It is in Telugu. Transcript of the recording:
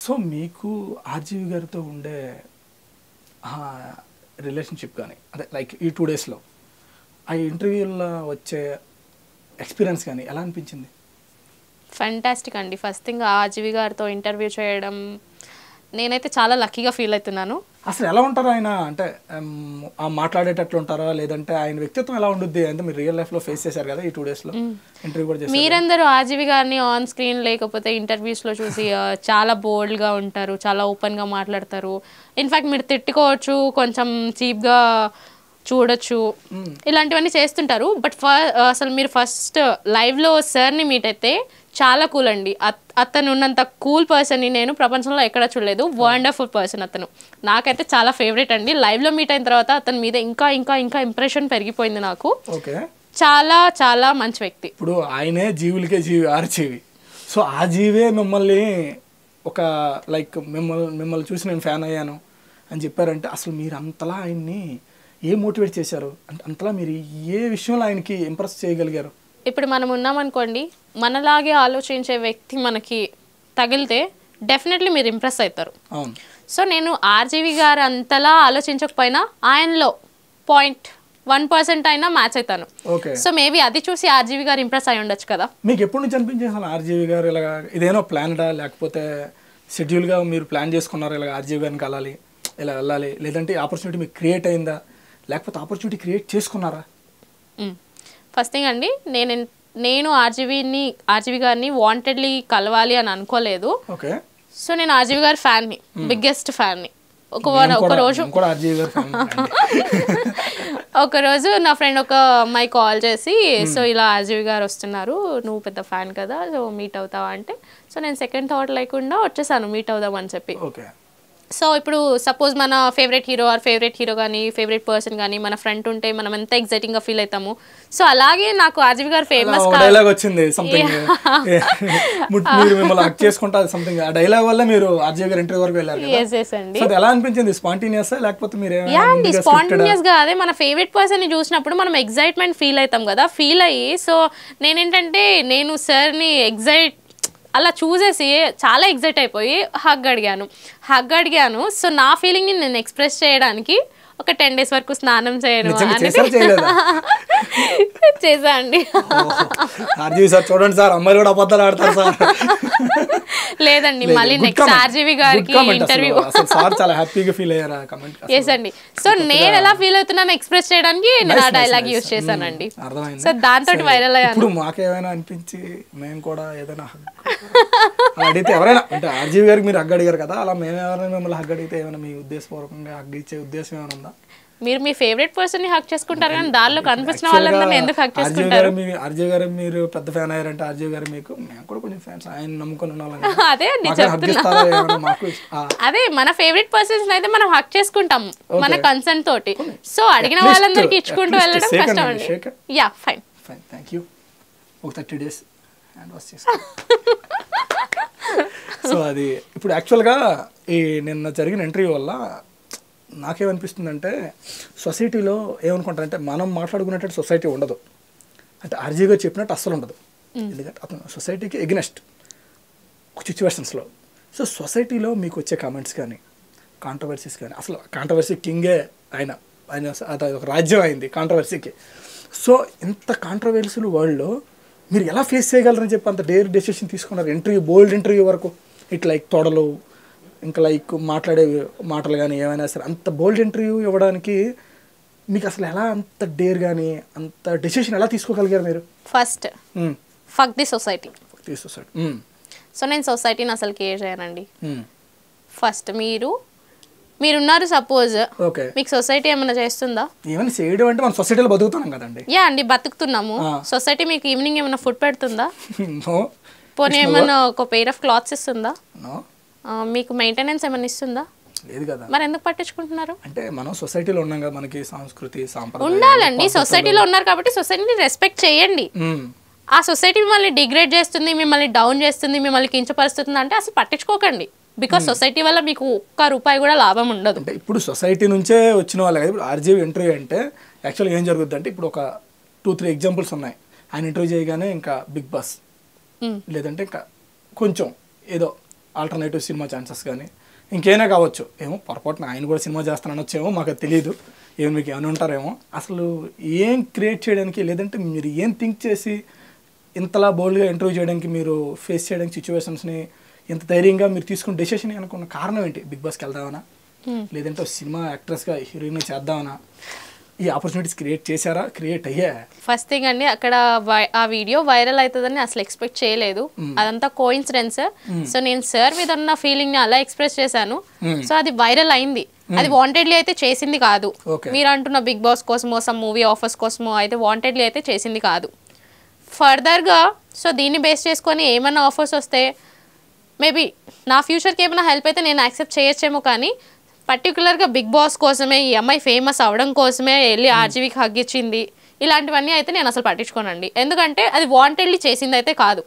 సో మీకు ఆర్జీవి గారితో ఉండే రిలేషన్షిప్ కానీ అదే లైక్ ఈ టూ డేస్లో ఆ ఇంటర్వ్యూలో వచ్చే ఎక్స్పీరియన్స్ కానీ ఎలా అనిపించింది ఫంటాస్టిక్ అండి ఫస్ట్ థింగ్ ఆజీవి గారితో ఇంటర్వ్యూ చేయడం నేనైతే చాలా లక్కీగా ఫీల్ అవుతున్నాను అసలు ఎలా ఉంటారు ఆయన అంటే ఉమ్, ఆ మాట్లాడేటట్లు ఉంటారా లేదంటే ఆయన వ్యక్తిత్వం ఎలా ఉండుద్ది అంటే మీరు రియల్ లైఫ్లో ఫేస్ చేశారు కదా ఈ టూ డేస్లో ఇంటర్వ్యూ కూడా చేశారు మీరందరూ ఆజీవి గారిని ఆన్ స్క్రీన్ లేకపోతే ఇంటర్వ్యూస్లో చూసి ఆ, చాలా బోల్డ్గా ఉంటారు చాలా ఓపెన్గా మాట్లాడతారు ఇన్ఫాక్ట్ మీరు తిట్టుకోవచ్చు కొంచెం చీప్గా చూడొచ్చు ఇలాంటివన్నీ చేస్తుంటారు బట్ అసలు మీరు ఫస్ట్ లైవ్లో సార్ని మీట్ అయితే చాలా కూల్ అండి అత్- అతను ఉన్నంత కూల్ పర్సన్ని నేను ప్రపంచంలో ఎక్కడ చూడలేదు వండర్ఫుల్ పర్సన్ అతను నాకైతే చాలా ఫేవరెట్ అండి లైవ్లో మీట్ అయిన తర్వాత అతని మీద ఇంకా ఇంకా ఇంకా ఇంప్రెషన్ పెరిగిపోయింది నాకు ఓకే చాలా చాలా మంచి వ్యక్తి ఇప్పుడు ఆయనే జీవులకే జీవి ఆర్జీవి సో ఆ జీవే మిమ్మల్ని ఒక లైక్ మిమ్మల్ని మిమ్మల్ని చూసి నేను ఫ్యాన్ అయ్యాను అని చెప్పారంటే అసలు మీరు అంతలా ఆయన్ని ఏ మోటివేట్ చేశారు అంటే అంతలా మీరు ఏ విషయంలో ఆయనకి ఇంప్రెస్ చేయగలిగారు ఇప్పుడు మనం ఉన్నామనుకోండి మనలాగే ఆలోచించే వ్యక్తి మనకి తగిలితే డెఫినెట్లీ మీరు ఇంప్రెస్ అవుతారు అవును సో నేను ఆర్జీవి గారు అంతలా ఆలోచించకపోయినా ఆయనలో పాయింట్ వన్ పర్సెంట్ అయినా మ్యాచ్ అవుతాను ఓకే సో మేబీ అది చూసి ఆర్జీవి గారు ఇంప్రెస్ అయి ఉండొచ్చు కదా మీకు ఎప్పటి నుంచి అనిపించింది అసలు ఆర్జీవి గారు ఇలాగ ఇదేనో ప్లాన్డా లేకపోతే షెడ్యూల్గా మీరు ప్లాన్ చేసుకున్నారు ఇలాగ ఆర్జీవి గారిని కలాలి ఇలా వెళ్ళాలి లేదంటే ఆపర్చునిటీ మీకు క్రియేట్ అయిందా లేకపోతే ఆపర్చునిటీ క్రియేట్ చేసుకున్నారా ఫస్ట్ థింగ్ అండి నేను నేను ఆర్జీవీని ఆర్జీవి గారిని వాంటెడ్లీ కలవాలి అని అనుకోలేదు ఓకే సో నేను ఆర్జీవి గారి ఫ్యాన్ని బిగ్గెస్ట్ ఫ్యాన్ని ఒక వా- ఒక రోజు నేను కూడా ఆర్జీవి గారు fan అండి. ఒక రోజు నా ఫ్రెండ్ ఒక అమ్మాయి కాల్ చేసి సో ఇలా ఆర్జీవి గారు వస్తున్నారు నువ్వు పెద్ద ఫ్యాన్ కదా సో మీట్ అవుతావా అంటే సో నేను సెకండ్ థాట్ లేకుండా వచ్చేసాను మీట్ అవుదాం అని చెప్పి ఓకే సో ఇప్పుడు సపోజ్ మన favourite hero or favourite hero కానీ ఫేవరెట్ పర్సన్ కానీ మన ఫ్రెండ్ ఉంటే మనం ఎంత ఎగ్జైటింగ్గా ఫీల్ అవుతాము సో అలాగే నాకు ఆర్జీవి గారు ఫేమస్ ఒక డైలాగ్ వచ్చింది సంథింగ్ మీరు మిమ్మల్ని హక్ చేసుకుంటా సంథింగ్ ఆ డైలాగ్ వల్ల మీరు ఆర్జీవి గారు ఇంటర్వ్యూ వరకు వెళ్ళారు కదా ఎస్ ఎస్ అండి సో అది ఎలా అనిపించింది స్పాంటేనియస్ లేకపోతే మీరు యా అండి స్పాంటేనియస్ గా అదే మన ఫేవరెట్ పర్సన్ ని చూసినప్పుడు మనం ఎగ్జైట్మెంట్ ఫీల్ అవుతాం కదా ఫీల్ అయ్యి సో నేనేంటంటే నేను సార్ ని ఎగ్జైట్ అలా చూసేసి చాలా ఎగ్జైట్ అయిపోయి హగ్ అడిగాను హగ్ అడిగాను సో నా ఫీలింగ్ ని నేను ఎక్స్ప్రెస్ చేయడానికి ఒక టెన్ డేస్ వరకు స్నానం చేయను నిజంగా అనేది చేశారా చేయలేదా చేసా అండి ఆర్జీవి సార్ చూడండి సార్ అమ్మాయిలు కూడా అబద్ధాలు ఆడతారు సార్ లేదండి లేదు, మళ్ళీ good next comment. RGV Good గారికి comment అసలు. ఇంటర్వ్యూ అసలు సార్ చాలా హ్యాపీగా ఫీల్ అయ్యారు కమెంట్ ఎస్ అండి సో నేను ఎలా ఫీల్ అవుతున్నాను ఎక్స్ప్రెస్ చేయడానికి నేను ఆ డైలాగ్ యూస్ చేశానండి అర్థమైంది సో దాంతో వైరల్ అయ్యాను ఇప్పుడు మాకేమైనా అనిపించి మేము కూడా ఏదైనా hug అలా అడిగితే ఎవరైనా అంటే ఆర్జీవి గారికి మీరు హగ్ అడిగారు కదా అలా మేము ఎవరైనా మిమ్మల్ని హగ్ అడిగితే ఏమైనా మీ ఉద్దేశపూర్వకంగా హగ్ ఇచ్చే ఉద్దేశం ఏమైనా ఉందా మీరు మీ ఫేవరెట్ పర్సన్ ని హక్ చేసుకుంటారు కానీ దానిలో కనిపించిన వాళ్ళందరినీ ఎందుకు హక్ ఆర్జీవి చేసుకుంటారు గారు మీ ఆర్జీవి గారు మీరు పెద్ద ఫ్యాన్ అయ్యారంటే ఆర్జీవి గారు మీకు మేము కూడా కొంచెం ఫ్యాన్స్ ఆయన నమ్ముకొని ఉన్న వాళ్ళం కదా. అదే అండి మాకేమైనా hug ఇస్తారా ఏమైనా మాకు ఇష్ట- ఆ, అదే మన ఫేవరెట్ పర్సన్స్ అయితే మనం హక్ చేసుకుంటాం మన కన్సర్న్ తోటి సో అడిగిన At least- వాళ్ళందరికీ at ఇచ్చుకుంటూ least వెళ్ళడం shake కష్టం hand, అండి shake. Yeah fine fine thank you ఒక థర్టీ డేస్ హ్యాండ్ వాష్ చేసుకో సో అది ఇప్పుడు యాక్చువల్గా ఈ నిన్న జరిగిన ఇంటర్వ్యూ వల్ల నాకేమనిపిస్తుందంటే సొసైటీలో ఏమనుకుంటారంటే మనం మాట్లాడుకునేటట్టు సొసైటీ ఉండదు అంటే ఆర్జీ గారు చెప్పినట్టు అస్సలు ఉండదు ఎందుకంటే అతను సొసైటీకి ఎగ్నెస్ట్ ఒక సిచ్యువేషన్స్లో సో సొసైటీలో మీకు వచ్చే కామెంట్స్ కానీ కాంట్రవర్సీస్ కానీ అసలు కాంట్రవర్సీ కింగే ఆయన ఆయన అది ఒక రాజ్యం అయింది కాంట్రవర్సీకి సో ఇంత కాంట్రవర్సీలు వరల్డ్లో మీరు ఎలా ఫేస్ చేయగలరని చెప్పి అంత డేర్ డెసిషన్ తీసుకున్నారు ఇంటర్వ్యూ బోల్డ్ ఇంటర్వ్యూ వరకు ఇట్ లైక్ తొడలు ఇంకా లైక్ మాట్లాడే మాటలు కానీ ఏమైనా సరే అంత బోల్డ్ ఇంటర్వ్యూ ఇవ్వడానికి మీకు అసలు ఎలా అంత డేర్ కానీ అంత డెసిషన్ ఎలా తీసుకోగలిగారు మీరు ఫస్ట్ ఫక్ ది సొసైటీ తీసుకొస్తాడు సో నేను సొసైటీని అసలు కేర్ చేయనండి ఫస్ట్ మీరు మీరున్నారు సపోజ్ ఓకే మీకు సొసైటీ ఏమైనా చేస్తుందా ఏమైనా చేయడం అంటే మన సొసైటీలో బతుకుతున్నాం కదండి యా అండి బతుకుతున్నాము ఆ. సొసైటీ మీకు ఈవినింగ్ ఏమైనా ఫుడ్ పెడుతుందా నో పోనీ ఏమైనా ఒక పెయిర్ ఆఫ్ క్లాత్స్ ఇస్తుందా నో ఆ, మీకు మెయింటెనెన్స్ ఏమైనా ఇస్తుందా లేదు కదా మరి ఎందుకు పట్టించుకుంటున్నారు అంటే మనం సొసైటీలో ఉన్నాం కదా మనకి సంస్కృతి సాంప్రదాయం ఉండాలండి సొసైటీలో ఉన్నారు కాబట్టి సొసైటీని రెస్పెక్ట్ చేయండి ఆ సొసైటీ మిమ్మల్ని డిగ్రేడ్ చేస్తుంది మిమ్మల్ని డౌన్ చేస్తుంది మిమ్మల్ని కించపరుస్తుంది అంటే అసలు పట్టించుకోకండి బికాస్ సొసైటీ వల్ల మీకు ఒక్క రూపాయి కూడా లాభం ఉండదు అంటే ఇప్పుడు సొసైటీ నుంచే వచ్చిన వాళ్ళు కదా ఇప్పుడు ఆర్జీవి ఇంటర్వ్యూ అంటే యాక్చువల్గా ఏం జరుగుద్ది అంటే ఇప్పుడు ఒక టూ త్రీ ఎగ్జాంపుల్స్ ఉన్నాయి ఆయన ఇంటర్వ్యూ చేయగానే ఇంకా బిగ్ బాస్ మ్మ్. లేదంటే ఇంకా కొంచెం ఏదో ఆల్టర్నేటివ్ సినిమా ఛాన్సెస్ కానీ ఇంకేనా కావచ్చు ఏమో పొరపాటున ఆయన కూడా సినిమా చేస్తాను అనొచ్చేమో మాకు అది తెలియదు ఏమో మీకు ఏమైనా ఉంటారేమో అసలు ఏం క్రియేట్ చేయడానికి లేదంటే మీరు ఏం థింక్ చేసి ఇంతలా బోల్డ్గా ఇంటర్వ్యూ చేయడానికి మీరు ఫేస్ చేయడానికి సిచ్యువేషన్స్ని ఇంత ధైర్యంగా మీరు తీసుకున్న డెసిషన్ అనుకున్న కారణం ఏంటి బిగ్ బాస్కి వెళ్దామనా లేదంటే ఒక సినిమా యాక్ట్రెస్గా హీరోయిన్ చేద్దామనా ఈ ఆపర్చునిటీస్ క్రియేట్ చేశారా క్రియేట్ అయ్యా ఫస్ట్ థింగ్ అండి అక్కడ వై- ఆ వీడియో వైరల్ అవుతుందని అసలు ఎక్స్పెక్ట్ చేయలేదు అదంతా కోయిన్సిడెన్స్ సో నేను సార్ మీద ఉన్న ఫీలింగ్ ని అలా ఎక్స్ప్రెస్ చేశాను సో అది వైరల్ అయింది అది వాంటెడ్లీ అయితే చేసింది కాదు Okay. మీరు అంటున్న బిగ్ బాస్ కోసమో సమ్ మూవీ ఆఫర్స్ కోసమో అయితే వాంటెడ్లీ అయితే చేసింది కాదు ఫర్దర్గా సో దీన్ని బేస్ చేసుకొని ఏమైనా ఆఫర్స్ వస్తే మేబీ నా ఫ్యూచర్కి ఏమైనా హెల్ప్ అయితే నేను యాక్సెప్ట్ చేయొచ్చేమో కానీ పర్టికులర్గా బిగ్ బాస్ కోసమే ఈ అమ్మాయి ఫేమస్ అవడం కోసమే వెళ్ళి ఆర్జీవీకి హగ్ ఇచ్చింది ఇలాంటివన్నీ అయితే నేను అసలు పట్టించుకోనండి ఎందుకంటే అది వాంటెడ్లీ చేసింది అయితే కాదు